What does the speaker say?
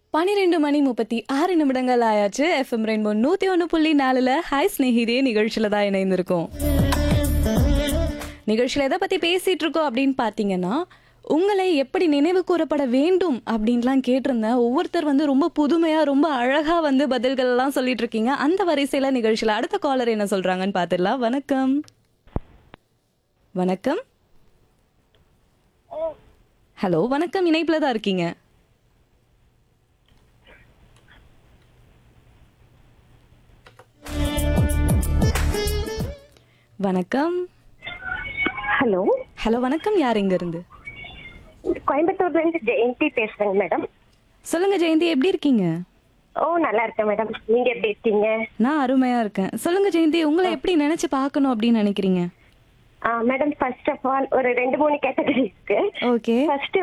பனிரெண்டு மணி முப்பத்தி ஆறு நிமிடங்கள் ஆயாச்சு எஃப்எம் ரெயின்போ நூத்தி ஒன்று புள்ளி நாலுல ஹாய் ஸ்நேகிதே நிகழ்ச்சியில தான் இணைந்திருக்கோம் நிகழ்ச்சியில எதை பத்தி பேசிட்டு இருக்கோம் அப்படின்னு பாத்தீங்கன்னா உங்களை எப்படி நினைவு கூறப்பட வேண்டும் அப்படின்லாம் கேட்டிருந்தேன் ஒவ்வொருத்தர் வந்து ரொம்ப புதுமையா ரொம்ப அழகா வந்து பதில்கள் எல்லாம் சொல்லிட்டு இருக்கீங்க அந்த வரிசையில நிகழ்ச்சியில அடுத்த காலர் என்ன சொல்றாங்கன்னு பாத்துடலாம் வணக்கம் வணக்கம் ஹலோ வணக்கம் இணைப்புல தான் இருக்கீங்க வணக்கம் ஹலோ ஹலோ வணக்கம் யார் இங்க இருந்து கோயம்புத்தூர்ல இருந்து ஜெயந்தி பேசுறேங்க மேடம் சொல்லுங்க ஜெயந்தி எப்படி இருக்கீங்க ஓ நல்லா இருக்கேன் மேடம் நீங்க எப்படி இருக்கீங்க நான் அருமையா இருக்கேன் சொல்லுங்க ஜெயந்தி உங்களை எப்படி நினைச்சு பார்க்கணும் அப்படின்னு நினைக்கிறீங்க மேடம் ஃபர்ஸ்ட் ஆஃப் ஆல் ஒரு ரெண்டு மூணு கேட்டகரி இருக்கு ஓகே ஃபர்ஸ்ட்